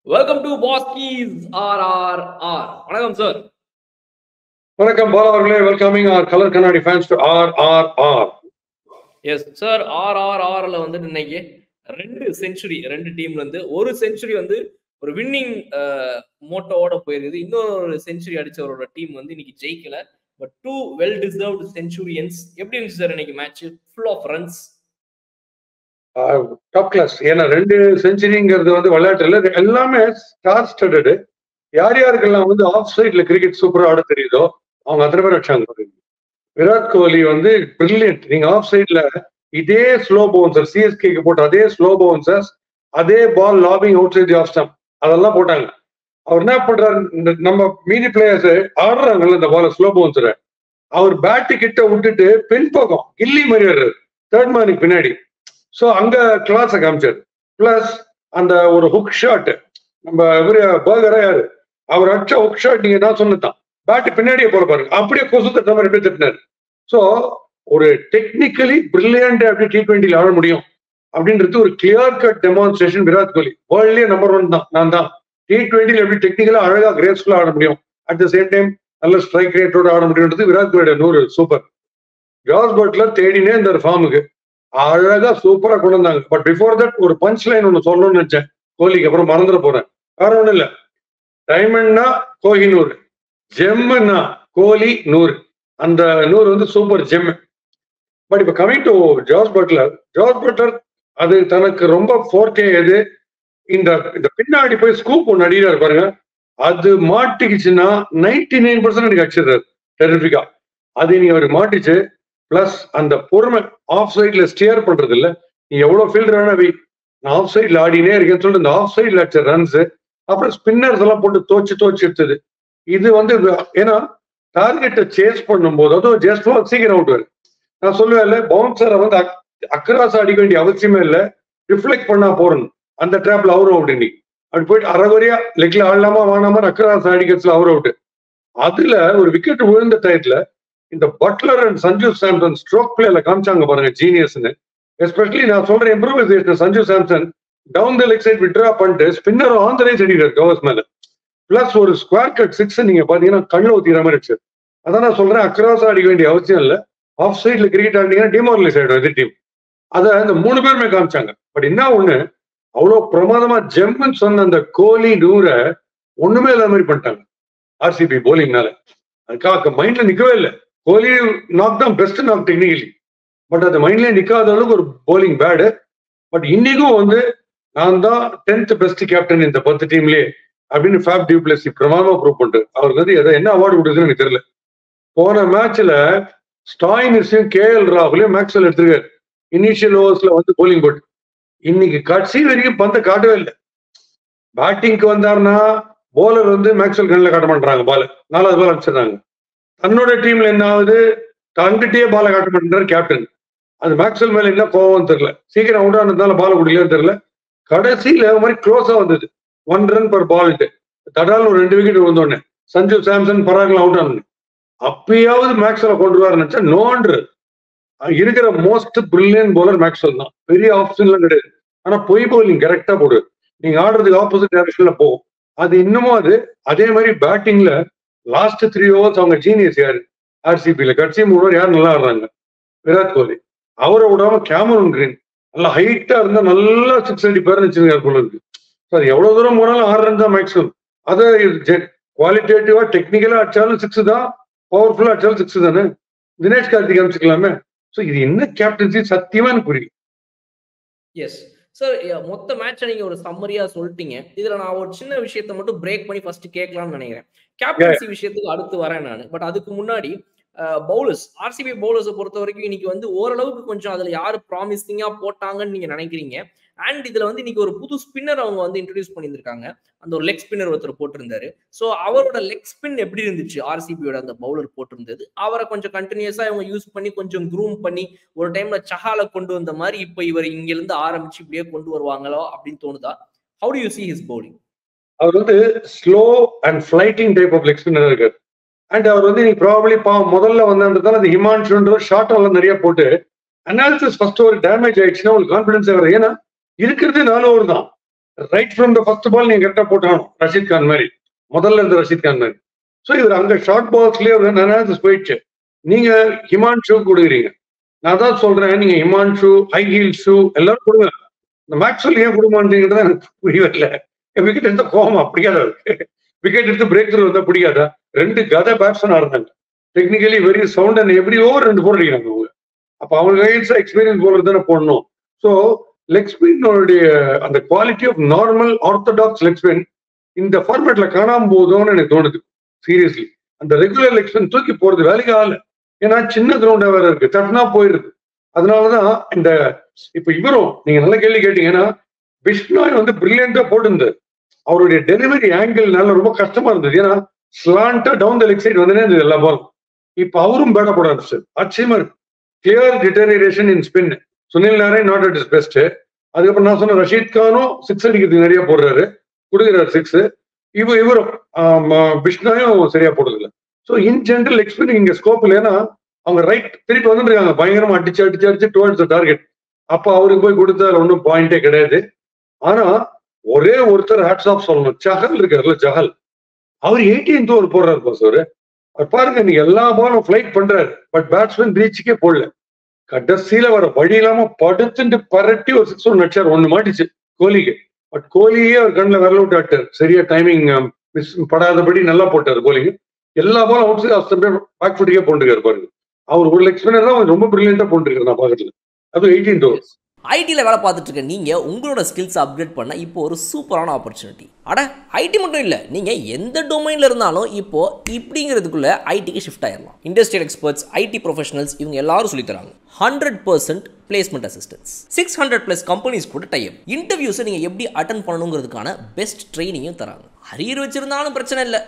Welcome to பாஸ்கீஸ் R R R வணக்கம் sir வணக்கம் பாலா அவர்களே வெல்கமிங் ஆர் கலர் கண்ணாடி fans to R R R yes sir R R ஆர்ல வந்து இன்னைக்கு ரெண்டு செஞ்சுரி ரெண்டு டீம்ல இருந்து ஒரு செஞ்சுரி வந்து ஒரு வின்னிங் மோட்டோவோட போயிருக்குது இன்னொரு செஞ்சுரி அடிச்சவரோட டீம் வந்து இன்னைக்கு ஜெயிக்கல but two well deserved centurions எப்படி இருந்துச்சு சார் இன்னைக்கு match full of runs top class ஏன்னா ரெண்டு செஞ்சுரிங்கிறது வந்து விளையாட்டுல எல்லாமே ஸ்டார் ஸ்டடடு யார் யாருக்கெல்லாம் வந்து ஆஃப் சைட்ல கிரிக்கெட் சூப்பரா ஆட தெரியுதோ அவங்க அத்தனை பேர் வச்சாங்க விராட் கோலி வந்து பிரில்லியன்ட் நீங்க ஆஃப் சைட்ல இதே ஸ்லோ பவுன்சர் சிஎஸ்கேக்கு போட்ட அதே ஸ்லோ பவுன்சர்ஸ் அதே ball lobbing outside off stump அதெல்லாம் போட்டாங்க அவர் என்ன பண்றாரு இந்த நம்ம மீதி பிளேயர்ஸ் ஆடுறாங்கல்ல இந்த பால் ஸ்லோ பவுன்சரை அவர் பேட்டு கிட்ட விட்டுட்டு பின் பக்கம் கில்லி மாதிரி வர்றாரு தேர்ட் மேனுக்கு பின்னாடி ஸோ அங்க கிளாஸை காமிச்சாரு பிளஸ் அந்த ஒரு ஹுக் ஷாட் நம்ம இவரு பர்கரா யாரு அவர் அடிச்ச ஹுக் ஷாட் நீங்க தான் சொன்னதான் பேட் பின்னாடியே போல பாருங்க அப்படியே கொசு தட்ட மாதிரி அப்படியே திட்டினாரு ஸோ ஒரு டெக்னிக்கலி பிரில்லியன்ட் அப்படி டி ட்வெண்ட்டில ஆட முடியும் அப்படின்றது ஒரு clear cut demonstration Virat Kohli வேர்ல்ட்லயே நம்பர் ஒன் தான் நான் தான் டி ட்வெண்ட்டில எப்படி டெக்னிக்கலா அழகா கிரேஸ்ஃபுல்லா ஆட முடியும் அட் த சேம் டைம் நல்ல ஸ்ட்ரைக் ரேட்டோட ஆட முடியுன்றது விராட் கோலியோட நூறு சூப்பர் ஜார்ஜ் பட்லர் தேடினே இந்த ஃபார்முக்கு அழகா சூப்பரா கொண்டு வந்தாங்க பட் பிஃபோர் தட் ஒரு பஞ்ச் லைன் ஒன்று சொல்லணும்னு நினைச்சேன் கோலிக்கு அப்புறம் மறந்துட போறேன் வேற ஒண்ணும் இல்ல டைமண்ட்னா கோஹினூர் ஜெம்முன்னா கோலி நூறு அந்த நூறு வந்து சூப்பர் ஜெம் பட் இப்ப coming to George Buttler George Buttler அது தனக்கு ரொம்ப ஃபோர்டே எது இந்த இந்த பின்னாடி போய் ஸ்கூப் ஒன்று அடிக்கிறாரு பாருங்க அது மாட்டிக்கிச்சுன்னா நைன்டி நைன் பர்சன்ட் எனக்கு அடிச்சிடுறாரு டெரிஃபிக்கா அது நீங்க அவர் மாட்டிச்சு பிளஸ் அந்த பொறுமை ஆஃப் சைட்ல ஸ்டியர் பண்றது இல்ல நீ எவ்வளவு ஃபீல்டர் வேணா வை நான் ஆஃப் சைட்ல ஆடினே இருக்கேன்னு சொல்லிட்டு இந்த ஆஃப் சைட்ல அடிச்ச ரன்ஸ் அப்புறம் ஸ்பின்னர்ஸ் எல்லாம் போட்டு தோச்சு தோச்சு எடுத்தது இது வந்து ஏன்னா டார்கெட்டை சேஸ் பண்ணும்போது அதுவும் ஜஸ்ட் சீக்கிரம் அவுட் வரும் நான் சொல்லுவேன்ல பவுன்சரை வந்து அக்ராஸ் அடிக்க வேண்டிய அவசியமே இல்லை ரிஃப்ளெக்ட் பண்ணா போறணும் அந்த ட்ராப்ல அவரும் அவுட் இன்னைக்கு அப்படி போயிட்டு அரைகுறையா லெக்ல ஆடலாமா வேணாமா அக்ராஸ் அடிக்கிறதுல அவர் அவுட் அதுல ஒரு விக்கெட் விழுந்த டயத்துல இந்த Buttler and Sanju Samson stroke பிளேல காமிச்சாங்க பாருங்க ஜீனியஸ்னு எஸ்பெஷலி நான் சொல்றேன் improvisation Sanju Samson down the leg side withdraw பண்ணிட்டு ஸ்பின்னர் ஆன் த ரைஸ் அடிக்கிறார் கவர்ஸ் மேல பிளஸ் ஒரு ஸ்கொயர் கட் சிக்ஸ் நீங்க பாத்தீங்கன்னா கண்ணு ஊத்திக்கிற மாதிரி இருக்கு அதான் நான் சொல்றேன் அக்ராஸ் அடிக்க வேண்டிய அவசியம் இல்லை ஆஃப் சைட்ல கிரிக்கெட் ஆடினீங்கன்னா டிமாரலைஸ் ஆயிடும் எதிர் டீம் அதை இந்த மூணு பேருமே காமிச்சாங்க பட் என்ன ஒண்ணு அவ்வளவு பிரமாதமா ஜெம்முன்னு சொன்ன அந்த கோலி நூரை ஒண்ணுமே இல்லாத மாதிரி பண்ணிட்டாங்க ஆர்சிபி போலிங்னால அதுக்காக மைண்ட்ல நிக்கவே இல்லை கோலி நாக் தான் பெஸ்ட் நாக் டெக்னிக்கலி பட் அது மைண்ட்லயே நிக்காத அளவுக்கு ஒரு போலிங் பேடு பட் இன்னைக்கும் வந்து நான் தான் டென்த் பெஸ்ட் கேப்டன் இந்த பத்து டீம்லயே அப்படின்னு ஃபேப் டியூப்ளசி பிரமாதமா ப்ரூவ் பண்றாரு அவருக்கு வந்து எதை என்ன அவார்டு கொடுக்குதுன்னு எனக்கு தெரியல போன மேட்ச்ல ஸ்டாயினிஸையும் கே எல் ராகுலையும் மேக்ஸ்வெல் எடுத்திருக்காரு இனிஷியல் ஓவர்ஸ்ல வந்து போலிங் போட்டு இன்னைக்கு கடைசி வரைக்கும் பந்த காட்டவே இல்லை பேட்டிங்க்கு வந்தாருன்னா போலர் வந்து மேக்ஸ்வெல் கண்ணில் காட்ட மாட்டாங்க பால் நாலாவது பால் அடிச்சிடுறாங்க தன்னோட டீம்ல என்ன ஆகுது தங்கிட்டே பாலை காட்ட மாட்டேன்றாரு கேப்டன் அது மேக்ஸ்வெல் மேல என்ன கோவம் தெரியல சீக்கிரம் அவுட் ஆனதுனால பால் குடிக்கலன்னு தெரியல கடைசியில மாதிரி க்ளோஸா வந்தது ஒன் ரன் பர் பால்ட்டு தடால் ஒரு ரெண்டு விக்கெட் வந்தோடனே சஞ்சு சாம்சன் பராக்லாம் அவுட் ஆனு அப்பயாவது மேக்ஸ்வெல் கொண்டு வர நினைச்சா நோன்று இருக்கிற மோஸ்ட் பிரில்லியன் போலர் மேக்ஸ்வெல் தான் பெரிய ஆப்ஷன்லாம் கிடையாது ஆனா பொய் போலிங் கரெக்டா போடு நீங்க ஆடுறதுக்கு ஆப்போசிட் டைரக்ஷன்ல போகும் அது இன்னமும் அது அதே மாதிரி பேட்டிங்ல லாஸ்ட் த்ரீ ஓவர்ஸ் அவங்க ஜீனியஸ் யாரு ஆர்சிபியில கட்சி மூணு ஓவர் யார் நல்லா ஆடுறாங்க விராட் கோலி அவரை விடாம கேமரன் கிரீன் நல்லா ஹைட்டா இருந்தா நல்லா சிக்ஸ் அடிப்பாருன்னு வச்சிருக்காரு போல இருக்கு அது எவ்வளவு தூரம் போனாலும் ஆறு ரன் தான் மேக்ஸிமம் அதை குவாலிட்டேட்டிவா டெக்னிக்கலா அடிச்சாலும் சிக்ஸ் தான் பவர்ஃபுல்லா அடிச்சாலும் சிக்ஸ் தானே தினேஷ் கார்த்திக் அமைச்சுக்கலாமே ஸோ இது என்ன கேப்டன்சி சத்தியமா எனக்கு புரியும் எஸ் சார் மொத்த மேட்சை நீங்க ஒரு சம்மரியா சொல்லிட்டீங்க இதுல நான் ஒரு சின்ன விஷயத்த மட்டும் பிரேக் பண்ணி ஃபர்ஸ்ட் கேட்கலாம்னு நினைக்கிறேன் கேப்டன்சி விஷயத்துக்கு அடுத்து வரேன் நான் பட் அதுக்கு முன்னாடி பவுலர்ஸ் ஆர்சிபி பவுலர்ஸை பொறுத்த வரைக்கும் இன்னைக்கு வந்து ஓரளவுக்கு கொஞ்சம் அதுல யாரு ப்ராமிசிங்கா போட்டாங்கன்னு நீங்க நினைக்கிறீங்க அண்ட் இதுல வந்து இன்னைக்கு ஒரு புது ஸ்பின்னர் அவங்க வந்து இன்ட்ரடியூஸ் பண்ணியிருக்காங்க அந்த ஒரு லெக் ஸ்பின்னர் ஒருத்தர் போட்டிருந்தாரு ஸோ அவரோட லெக் ஸ்பின் எப்படி இருந்துச்சு ஆர்சிபியோட அந்த பவுலர் போட்டிருந்தது அவரை கொஞ்சம் கண்டினியூஸா இவங்க யூஸ் பண்ணி கொஞ்சம் க்ரூம் பண்ணி ஒரு டைம்ல சஹால கொண்டு வந்த மாதிரி இப்போ இவர் இங்க இருந்து ஆரம்பிச்சு இப்படியே கொண்டு வருவாங்களோ அப்படின்னு தோணுதா how do you see his bowling அவர் வந்து slow and flighting type of leg spinner இருக்காரு அண்ட் அவர் வந்து நீ ப்ராபப்ளி பா முதல்ல வந்ததுனால அந்த ஹிமான்ஷுன்ற ஷார்ட் எல்லாம் நிறைய போட்டு அனாலிசிஸ் ஃபர்ஸ்ட் ஒரு டேமேஜ் ஆயிடுச்சுன்னா உங்களுக்கு கான்ஃபிடன்ஸ் வரும் ஏன்னா இருக்கிறது நாலு ஓவர் தான் right from the first ball நீங்க கரெக்டா போட்டாகணும் ரஷீத் கான் மாதிரி முதல்ல இருந்த ரஷீத் கான் மாதிரி ஸோ இவர் அங்க ஷார்ட் பால்ஸ்லயே நிறைய போயிடுச்சு நீங்க ஹிமான்ஷு கொடுக்குறீங்க நான் தான் சொல்றேன் நீங்க ஹிமான்ஷு ஹை ஹீல் ஷூ எல்லாரும் கொடுங்க இந்த மேக்ஸ்வெல் ஏன் கொடுக்க மாட்டேங்கிறது எனக்கு புரியவில்லை விக்கெட் எடுத்த கோவமா பிடிக்காதா விக்கெட் எடுத்து பிரேக் த்ரூ வந்தா பிடிக்காதா ரெண்டு கதை பேட்ஸ்மேன் இருந்தாங்க technically very sound and every over ரெண்டு போர் அடிக்கிறாங்க அவங்க அப்ப அவங்க அகைன்ஸ்ட் எக்ஸ்பீரியன்ஸ் போலர் தானே போடணும் ஸோ லெக் ஸ்பின்னுடைய அந்த quality of normal orthodox leg spin இந்த ஃபார்மேட்ல காணாம போதும்னு எனக்கு தோணுது சீரியஸ்லி அந்த ரெகுலர் லெக் ஸ்பின் தூக்கி போறது வேலைக்கு ஆகல ஏன்னா சின்ன கிரவுண்டா வேற இருக்கு தட்னா போயிருது அதனாலதான் இந்த இப்ப இவரும் நீங்க நல்ல கேள்வி கேட்டீங்கன்னா விஷ்ணாய் வந்து பிரில்லியண்டா போட்டிருந்தார் அவருடைய டெலிவரி ஆங்கிள்னால ரொம்ப கஷ்டமா இருந்தது ஏன்னா ஸ்லாண்டா டவுன் த லெக் சைடு வந்தனே இருந்தது எல்லா பாலும் இப்ப அவரும் பேட போட ஆரம்பிச்சார் ஆச்சரியமா இருக்கு clear deterioration in spin Sunil Narayan not at his best அதுக்கப்புறம் நான் சொன்ன ரஷீத் கானும் சிக்ஸ் அடிக்கிறதுக்கு நிறைய போடுறாரு கொடுக்குறாரு சிக்ஸ் இவ இவரும் விஷ்ணாயும் சரியா போடுறதில்ல ஸோ இன் ஜென்ரல் எக்ஸ்பின் இங்க ஸ்கோப் இல்லைன்னா அவங்க ரைட் திருப்பி வந்துருக்காங்க பயங்கரமா அடிச்சு அடிச்சு அடிச்சு டுவர்ட்ஸ் டார்கெட் அப்ப அவருக்கு போய் கொடுத்தா ஒன்றும் பாயிண்டே கிடையாது ஆனா ஒரே ஒருத்தர் ஹேட்ஸ் ஆஃப் சொல்லணும் ஜஹல் இருக்காருல்ல ஜஹல் அவர் எயிட்டீன்த் ஓவர் போடுறாரு பாஸ் அவரு அவர் பாருங்க நீங்க எல்லா பாலும் ஃபிளைட் பண்றாரு பட் பேட்ஸ்மேன் ரீச்சுக்கே போடல கடைசியில வர வழி இல்லாம படுத்துட்டு பரட்டி ஒரு சிக்ஸ் ஒன் நடிச்சார் ஒண்ணு மாட்டிச்சு கோலிக்கு பட் கோலியே அவர் கண்ணில் விரல விட்டு ஆட்டார் சரியா டைமிங் மிஸ் படாதபடி நல்லா போட்டார் கோலிக்கு எல்லா பாலும் அவுட் சைட் அஸ்தம் பேக் ஃபுட்டுக்கே போட்டுருக்காரு பாருங்க அவர் ஒரு எக்ஸ்பிளைனர் தான் ரொம்ப பிரில்லியண்டா போட்டுருக்காரு நான் பாக்கத்துல அது எயிட்டீன் ஓவர் ஐடியில் வேலை பார்த்துட்டு இருக்க நீங்கள் உங்களோட ஸ்கில்ஸ் அப்கிரேட் பண்ண இப்போ ஒரு சூப்பரான ஆப்பர்ச்சுனிட்டி அட ஐடி மட்டும் இல்லை நீங்கள் எந்த டொமைனில் இருந்தாலும் இப்போ இப்படிங்கிறதுக்குள்ள ஐடிக்கு ஷிஃப்ட் ஆயிடலாம் இண்டஸ்ட்ரியல் எக்ஸ்பர்ட்ஸ் ஐடி ப்ரொஃபஷனல்ஸ் இவங்க எல்லாரும் சொல்லித் தராங்க hundred percent placement assistance six hundred plus companies கூட டைப் இன்டர்வியூஸை நீங்கள் எப்படி அட்டன் பண்ணணுங்கிறதுக்கான பெஸ்ட் ட்ரைனிங்கும் தராங்க அரியர் வச்சிருந்தாலும் பிரச்சனை இல்லை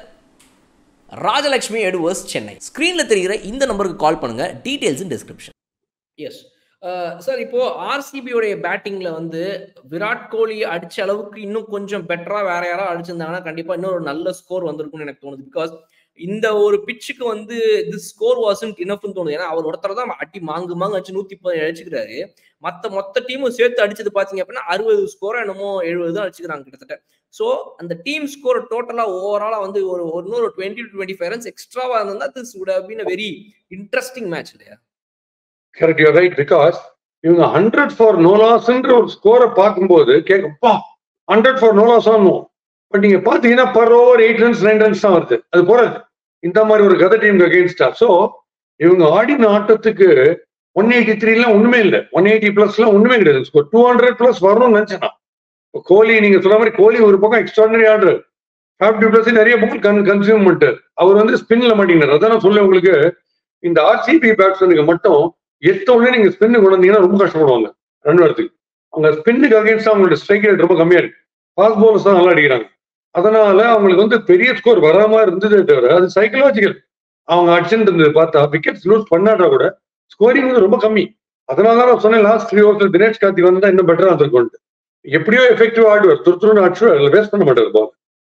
ராஜலட்சுமி எடுவர்ஸ் சென்னை ஸ்க்ரீனில் தெரிகிற இந்த நம்பருக்கு கால் பண்ணுங்க details in description yes sir இப்போ ஆர்சிபியோடைய பேட்டிங்ல வந்து விராட் கோலி அடிச்ச அளவுக்கு இன்னும் கொஞ்சம் பெட்டரா வேற யாராவது அடிச்சிருந்தாங்கன்னா கண்டிப்பா இன்னொரு நல்ல ஸ்கோர் வந்திருக்கும்னு எனக்கு தோணுது பிகாஸ் இந்த ஒரு பிச்சுக்கு வந்து இது ஸ்கோர் வாசன்ட் இனஃப்னு தோணுது ஏன்னா அவர் ஒருத்தர் தான் அடி மாங்கு மாங்கு அடிச்சு நூத்தி முப்பது அடிச்சுக்கிறாரு மத்த மொத்த டீமும் சேர்த்து அடிச்சது பாத்தீங்க அப்படின்னா அறுபது ஸ்கோரோ என்னமோ எழுபது தான் அடிச்சுக்கிறாங்க கிட்டத்தட்ட ஸோ அந்த டீம் ஸ்கோர் டோட்டலா ஓவராலா வந்து ஒரு இன்னொரு twenty two twenty five runs எக்ஸ்ட்ராவா இருந்தா this would have been very interesting match இல்லையா கரெக்ட் யூ ரைட் பிகாஸ் இவங்க ஹண்ட்ரட் ஃபார் நோலாஸ்ன்ற ஒரு ஸ்கோரை பார்க்கும்போது கேட்கப்பா ஹண்ட்ரட் ஃபார் நோலாஸ் ஆகணும் பட் நீங்க பாத்தீங்கன்னா per over eight runs nine runs தான் வருது அது போறாது இந்த மாதிரி ஒரு கதை டீம் அகேன்ஸ்டா ஸோ இவங்க ஆடின ஆட்டத்துக்கு ஒன் எயிட்டி த்ரீலாம் ஒண்ணுமே இல்லை ஒன் எயிட்டி பிளஸ்லாம் ஒண்ணுமே கிடையாது ஸ்கோர் டூ ஹண்ட்ரட் பிளஸ் வரணும்னு நினைச்சேன் கோலி நீங்க சொல்ற மாதிரி கோலி ஒரு பக்கம் எக்ஸ்ட்ராடனரி ஆர்டர் ஃபிஃப்டி பிளஸ் நிறைய பக்கம் கன் கன்சியூம் பண்ணிட்டார் அவர் வந்து ஸ்பின்ல மாட்டேங்கிறார் அதான் நான் சொல்ல உங்களுக்கு இந்த ஆர்சிபி பேட்ஸ்மேனுக்கு மட்டும் எத்த உடனே நீங்க ஸ்பின்னு கொண்டு வந்தீங்கன்னா ரொம்ப கஷ்டப்படுவாங்க ரன் வரதுக்கு அவங்க ஸ்பின்னுக்கு அகேன்ஸ்ட் அவங்களோட ஸ்ட்ரைக் ரேட் ரொம்ப கம்மியா இருக்கு ஃபாஸ்ட் பவுலர்ஸ் தான் நல்லா அடிக்கிறாங்க அதனால அவங்களுக்கு வந்து பெரிய ஸ்கோர் வராம இருந்ததே தவிர அது சைக்கலாஜிக்கல் அவங்க அடிச்சுட்டு இருந்தது பார்த்தா விக்கெட்ஸ் லூஸ் பண்ணாட்டா கூட ஸ்கோரிங் வந்து ரொம்ப கம்மி அதனால தான் நான் சொன்னேன் last three overs Dinesh Karthik வந்தா இன்னும் பெட்டரா இருந்திருக்கும் எப்படியோ எஃபெக்டிவ் ஆடுவார் துருத்துருன்னு அடிச்சு அதில் வேஸ்ட் பண்ண மாட்டார் ball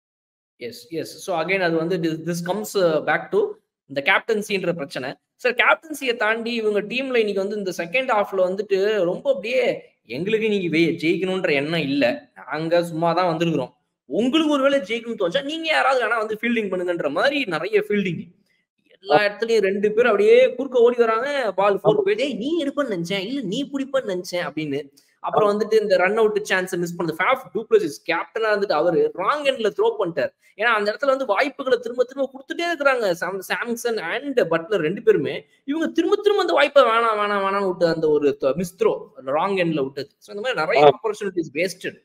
yes yes so again அது வந்து திஸ் கம்ஸ் பேக் டு இந்த கேப்டன்சின்ற பிரச்சனை சார் கேப்டன்சியை தாண்டி இவங்க டீம்ல இன்னைக்கு வந்து இந்த செகண்ட் ஹாஃப்ல வந்துட்டு ரொம்ப அப்படியே எங்களுக்கு இன்னைக்கு வே ஜெயிக்கணுன்ற எண்ணம் இல்லை நாங்க சும்மா தான் வந்திருக்கிறோம் உங்களுக்கு ஒருவேளை ஜெயிக்கணும்னு தோணுச்சா நீங்க யாராவது வேணா வந்து ஃபீல்டிங் பண்ணுங்கன்ற மாதிரி நிறைய ஃபீல்டிங் எல்லா இடத்துலயும் ரெண்டு பேரும் அப்படியே குறுக்க ஓடி வராங்க பால் ஃபோர் போயிட்டு நீ எடுப்பன்னு நினைச்சேன் இல்ல நீ பிடிப்பன்னு நினைச்சேன் அப்படின்னு அப்புறம் வந்துட்டு இந்த ரன் அவுட் சான்ஸ் மிஸ் பண்ணது ஃபேஃப் டூப்ளசிஸ் கேப்டனா இருந்துட்டு அவரு ராங் எண்ட்ல த்ரோ பண்ணிட்டார் ஏன்னா அந்த இடத்துல வந்து வாய்ப்புகளை திரும்ப திரும்ப கொடுத்துட்டே இருக்கிறாங்க சாம்சன் அண்ட் பட்லர் ரெண்டு பேருமே இவங்க திரும்ப திரும்ப அந்த வாய்ப்பை வேணாம் வேணாம் வேணாம் விட்டு அந்த ஒரு மிஸ் த்ரோ ராங் எண்ட்ல விட்டது ஸோ இந்த மாதிரி நிறைய ஆப்பர்ச்சுனிட்டிஸ் வேஸ்டட்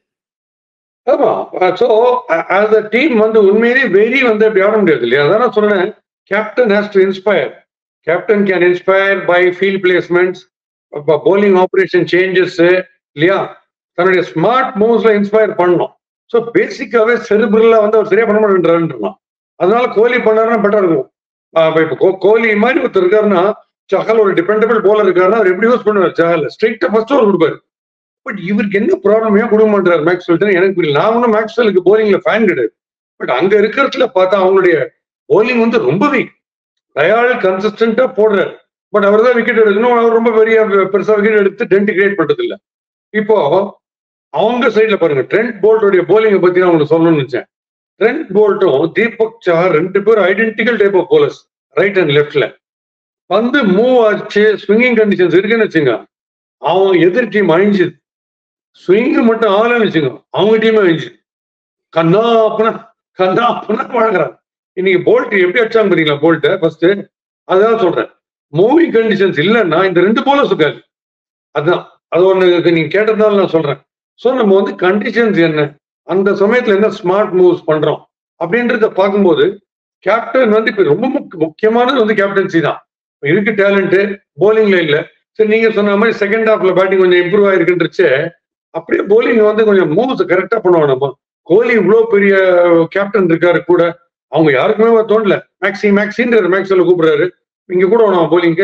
ஆமா ஸோ ஆஸ் அ டீம் வந்து உண்மையிலேயே வெறி வந்து அப்படி ஆட முடியாது இல்லையா அதான் நான் சொன்னேன் captain has to inspire captain can inspire by field placements bowling operation changes இல்லையா தன்னுடைய ஸ்மார்ட் மூவ்ஸ்ல இன்ஸ்பயர் பண்ணணும் ஸோ பேசிக்காவே செரிபிரல்ல வந்து அவர் சரியா பண்ண மாட்டேன்றான் அதனால கோலி பண்ணாருன்னா பெட்டர் இருக்கும் இப்போ கோலி மாதிரி ஒருத்தர் இருக்காருன்னா சஹல் ஒரு டிபெண்டபிள் போலர் இருக்காருன்னா அவர் எப்படி யூஸ் பண்ணுவார் சஹல் ஸ்ட்ரெயிட்டா ஃபர்ஸ்ட் ஓவர் கொடுப்பாரு பட் இவருக்கு என்ன ப்ராப்ளம் ஏன் கொடுக்க மாட்டாரு மேக்ஸ்வெல் எனக்கு புரியல நான் ஒன்றும் மேக்ஸ்வெலுக்கு போலிங்ல ஃபேன் கிடையாது பட் அங்க இருக்கிறதுல பார்த்தா அவங்களுடைய போலிங் வந்து ரொம்ப வீக் தயாள் கன்சிஸ்டன்டா போடுறாரு பட் அவர் தான் விக்கெட் எடுக்கணும் அவர் ரொம்ப பெரிய பெருசா விக்கெட் எடுத்து டென்ட் கிரியேட் பண்றது இல்ல இப்போ அவங்க சைடுல பாருங்க ட்ரெண்ட் போல்ட்டோடைய போலிங்கை பத்தி நான் உங்களுக்கு சொல்லணும்னு நினைச்சேன் ட்ரெண்ட் போல்ட்டும் தீபக் சஹர் ரெண்டு பேரும் identical type of bowlers right and லெஃப்ட்ல வந்து மூவ் ஆச்சு ஸ்விங்கிங் கண்டிஷன்ஸ் இருக்குன்னு வச்சுங்க அவன் எதிர் டீம் அழிஞ்சுது ஸ்விங் மட்டும் ஆகலன்னு வச்சுங்க அவங்க டீம் அழிஞ்சுது கண்ணா அப்பனா கண்ணா அப்பனா வழங்குறாங்க இன்னைக்கு போல்ட் எப்படி அடிச்சாங்க பாத்தீங்களா போல்ட்டை ஃபர்ஸ்ட் அதான் சொல்றேன் மூவிங் கண்டிஷன்ஸ் இல்லைன்னா இந்த ரெண்டு போலர்ஸ் இருக்காது அதான் அது ஒண்ணு நீங்க கேட்டதால நான் சொல்றேன் ஸோ நம்ம வந்து கண்டிஷன்ஸ் என்ன அந்த சமயத்துல என்ன ஸ்மார்ட் மூவ்ஸ் பண்றோம் அப்படின்றத பார்க்கும்போது கேப்டன் வந்து இப்ப ரொம்ப முக்- முக்கியமானது வந்து கேப்டன்சி தான் இப்ப இருக்கு டேலண்ட் போலிங்ல இல்ல சரி நீங்க சொன்ன மாதிரி செகண்ட் ஹாஃப்ல பேட்டிங் கொஞ்சம் இம்ப்ரூவ் ஆயிருக்குன்றச்சு அப்படியே போலிங் வந்து கொஞ்சம் மூவ்ஸ் கரெக்டா பண்ணுவோம் நம்ம கோலி இவ்வளவு பெரிய கேப்டன் இருக்காரு கூட அவங்க யாருக்குமே தோணல மேக்ஸி மேக்ஸின்ற மேக்ஸ்ல கூப்பிடுறாரு இங்க கூட வேணும் போலிங்க்கு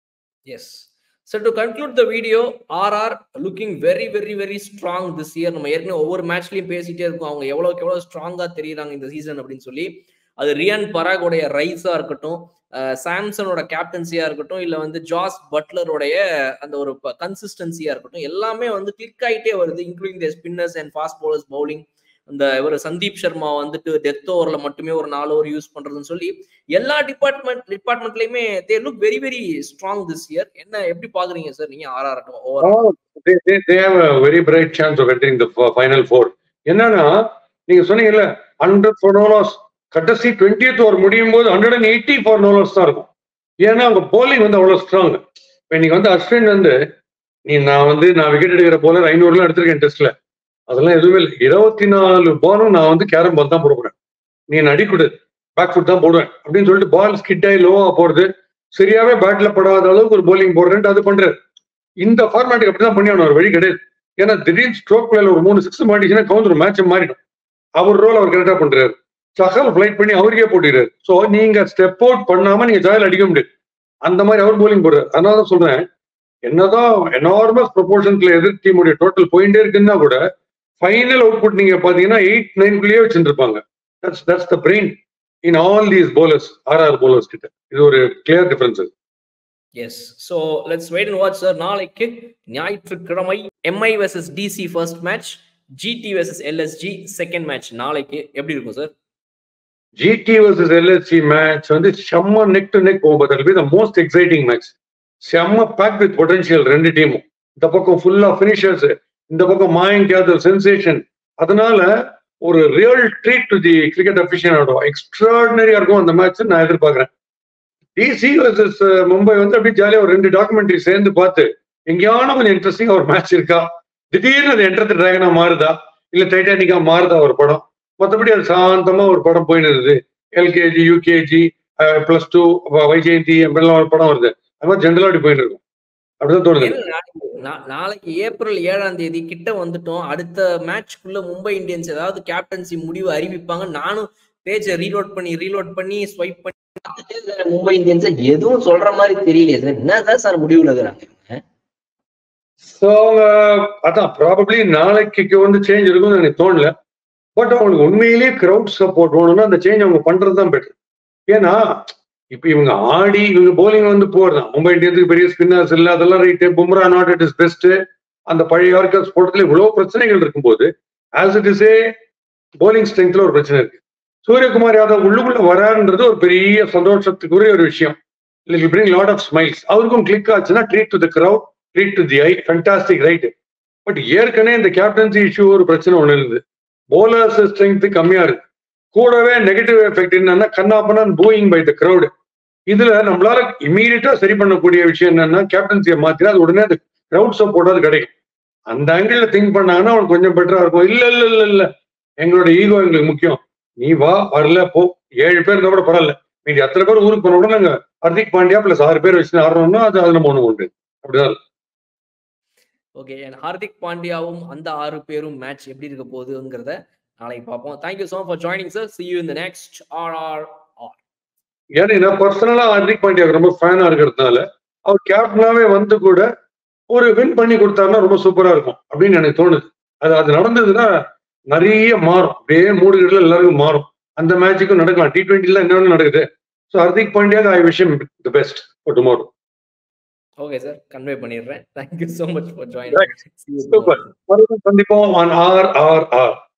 yes So to conclude the video, RR looking very very very strong this year. நம்ம ஏற்கனவே ஒவ்வொரு மேட்ச்லயும் பேசிட்டே இருக்கோம் அவங்க எவ்வளவுக்கு எவ்வளவு ஸ்ட்ராங்கா தெரியுறாங்க இந்த சீசன் அப்படின்னு சொல்லி அது ரியான் பராகோடைய ரைஸா இருக்கட்டும் அஹ் சாம்சனோட கேப்டன்சியா இருக்கட்டும் இல்ல வந்து ஜாஸ் பட்லருடைய அந்த ஒரு கன்சிஸ்டன்சியா இருக்கட்டும் எல்லாமே வந்து கிளிக் ஆயிட்டே வருது including the spinners and fast bowlers bowling இந்த இவர் சந்தீப் சர்மா வந்துட்டு டெத் ஓவர்ல மட்டுமே ஒரு நாலு ஓவர் யூஸ் பண்றதுன்னு சொல்லி எல்லா டிபார்ட்மெண்ட் டிபார்ட்மெண்ட்லயுமே they look very very strong this year என்ன எப்படி பாக்குறீங்க சார் நீங்க R R they, they, they have a very bright chance of entering the f- final four. என்னன்னா நீங்க சொன்னீங்கல்ல ஹண்ட்ரட் ஃபோர் நோலாஸ் கடைசி டுவெண்ட்டியத் ஓவர் முடியும் போது hundred and eighty four no loss தான் இருக்கும் ஏன்னா அவங்க போலிங் வந்து அவ்வளவு ஸ்ட்ராங் இப்போ இன்னைக்கு வந்து அஸ்வின் வந்து நீ நான் வந்து நான் விக்கெட் எடுக்கிற போலர் ஐநூறுலாம் எடுத்திருக்கேன் டெஸ்ட்ல அதெல்லாம் எதுவுமே இல்லை இருபத்தி நாலு பாலும் நான் வந்து கேரம் பால் தான் போடுவேன் நீ நடிக்கூட பேக் ஃபுட் தான் போடுவேன் அப்படின்னு சொல்லிட்டு பால் ஸ்கிட் ஆகி லோவா போறது சரியாவே பேட்ல படாத அளவுக்கு ஒரு போலிங் போடுறேன்ட்டு அது பண்றாரு இந்த ஃபார்மேட்டுக்கு அப்படிதான் பண்ணி ஆகணும் ஒரு வழி கிடையாது ஏன்னா திடீர்னு ஸ்ட்ரோக் பிளேல ஒரு மூணு சிக்ஸ் மாட்டிச்சுன்னா கவுந்தர் மேட்ச் மாறிடும் அவர் ரோல் அவர் கரெக்டா பண்றாரு சகல் ஃபிளைட் பண்ணி அவருக்கே போட்டிடுறாரு சோ நீங்க ஸ்டெப் அவுட் பண்ணாம நீங்க ஜாயில் அடிக்க முடியாது அந்த மாதிரி அவர் போலிங் போடுறாரு அதனால தான் சொல்றேன் என்னதான் எனார்மஸ் ப்ரொபோர்ஷன்ஸ்ல எதிர் டீமுடைய டோட்டல் போயிட்டே இருக்குன்னா கூட ஃபைனல் அவுட்புட் நீங்க பாத்தீங்கன்னா எயிட் நைன்குள்ளேயே வச்சுருப்பாங்க that's that's the brain in all these bowlers R bowlers கிட்ட இது ஒரு clear difference yes so let's wait and watch sir நாளைக்கு ஞாயிற்றுக்கிழமை MI versus DC first match GT versus LSG second match நாளைக்கு எப்படி இருக்கும் sir GT versus LSC match வந்து செம்ம நெக் டு நெக் போகும் but be the most exciting match செம்ம pack with potential ரெண்டு டீமும் இந்த பக்கம் ஃபுல்லா ஃபினிஷர்ஸ் இந்த பக்கம் மாயங்க் யாதவ் சென்சேஷன் அதனால ஒரு real treat to the cricket aficionado ஆடும் எக்ஸ்ட்ராடினரியா இருக்கும் அந்த மேட்ச் நான் எதிர்பார்க்கிறேன் டிசி வர்சஸ் மும்பை வந்து அப்படியே ஜாலியா ஒரு ரெண்டு டாக்குமெண்ட்ரி சேர்ந்து பார்த்து எங்கேயான கொஞ்சம் இன்ட்ரெஸ்டிங்கா ஒரு மேட்ச் இருக்கா திடீர்னு அது என்டர் டிராகனா மாறுதா இல்ல டைட்டானிக்கா மாறுதா ஒரு படம் மற்றபடி அது சாந்தமா ஒரு படம் போயின்னு இருக்குது LKG UKG plus two Vaijayanthi அப்படிலாம் ஒரு படம் வருது அது மாதிரி ஜென்ரலா அப்படி போயின்னு இருக்கும் அப்படிதான் தோணுது ஏன்னா, நாளைக்கு- நா- நாளைக்கு ஏப்ரல் ஏழாம் தேதி கிட்ட வந்துட்டோம் அடுத்த மேட்ச்க்குள்ள மும்பை இந்தியன்ஸ் ஏதாவது கேப்டன்சி முடிவு அறிவிப்பாங்க நானும் பேஜை ரீலோட் பண்ணி ரீலோட் பண்ணி ஸ்வைப் பண்ணி பார்த்துட்டே இருக்கிற மும்பை இந்தியன்ஸ் எதுவும் சொல்ற மாதிரி தெரியலையே சார் என்னதான் சார் முடிவுல இருக்கிறாங்க ஸோ அவங்க அதான் ப்ராபப்ளி நாளைக்கு வந்து சேஞ்ச் இருக்கும்னு எனக்கு தோணல பட் அவங்களுக்கு உண்மையிலேயே கிரவுட் சப்போர்ட் வேணும்னா அந்த சேஞ்ச் அவங்க பண்றது தான் பெட்டர் ஏன்னா இப்ப இவங்க ஆடி இவங்க போலிங் வந்து போறதான் மும்பை இந்தியன்ஸுக்கு பெரிய ஸ்பின்னர்ஸ் இல்ல அதெல்லாம் right Bumrah not it is best அந்த பழைய யார்கர்ஸ் போட்டதுல இவ்வளவு பிரச்சனைகள் இருக்கும்போது as it is a bowling ஸ்ட்ரென்த்ல ஒரு பிரச்சனை இருக்கு சூரியகுமார் யாதவ் உள்ளுக்குள்ள வராருன்றது ஒரு பெரிய சந்தோஷத்துக்குரிய ஒரு விஷயம் will bring lot of smiles அவருக்கும் கிளிக் ஆச்சுன்னா treat to the crowd treat to the eye fantastic right but ஏற்கனவே இந்த கேப்டன்சி இஷ்யூ ஒரு பிரச்சனை ஒண்ணு இருந்தது போலர்ஸ் ஸ்ட்ரென்த் கம்மியா இருக்கு கூடவே நெகட்டிவ் எஃபெக்ட் என்னன்னா கண்ணாப்பனான் பூயிங் பை த கிரௌட் இதுல நம்மளால இமீடியட்டா சரி பண்ணக்கூடிய விஷயம் என்னன்னா கேப்டன்சியை மாத்தினா அது உடனே அந்த கிரவுட் சப்போர்ட் அது கிடைக்கும் அந்த ஆங்கிள் திங்க் பண்ணாங்கன்னா அவனுக்கு கொஞ்சம் பெட்டரா இருக்கும் இல்ல இல்ல இல்ல இல்ல எங்களோட ஈகோ எங்களுக்கு முக்கியம் நீ வா வரல போ ஏழு பேர் இருந்தா கூட பரவாயில்ல மீதி அத்தனை பேர் ஊருக்கு போன கூட நாங்க ஹர்திக் பாண்டியா பிளஸ் ஆறு பேர் வச்சு ஆடுறோம்னா அது அது நம்ம ஒண்ணு உண்டு அப்படிதான் ஓகே ஹார்திக் பாண்டியாவும் அந்த ஆறு பேரும் மேட்ச் எப்படி இருக்க போகுதுங்கிறத நாளைக்கு பார்ப்போம் thank you so for joining sir see you இந்த நெக்ஸ்ட் ஆர் ஆர் ஏன்னா நான் பர்சனலா ஹார்திக் பாண்டியாக்கு ரொம்ப ஃபேனா இருக்கிறதுனால அவர் கேப்டனாவே வந்து கூட ஒரு வின் பண்ணி கொடுத்தாருன்னா ரொம்ப சூப்பரா இருக்கும் அப்படின்னு எனக்கு தோணுது அது அது நடந்ததுன்னா நிறைய மாறும் அப்படியே மூடுகளில் எல்லாருக்கும் மாறும் அந்த மேட்சுக்கும் நடக்கலாம் டி ட்வெண்ட்டில என்ன வேணும் நடக்குது ஸோ ஹர்திக் பாண்டியா ஐ விஷயம் the best for tomorrow okay sir convey பண்ணிடுறேன் thank you so much for joining super மறுபடியும் சந்திப்போம் ஆன் ஆர் ஆர் ஆர்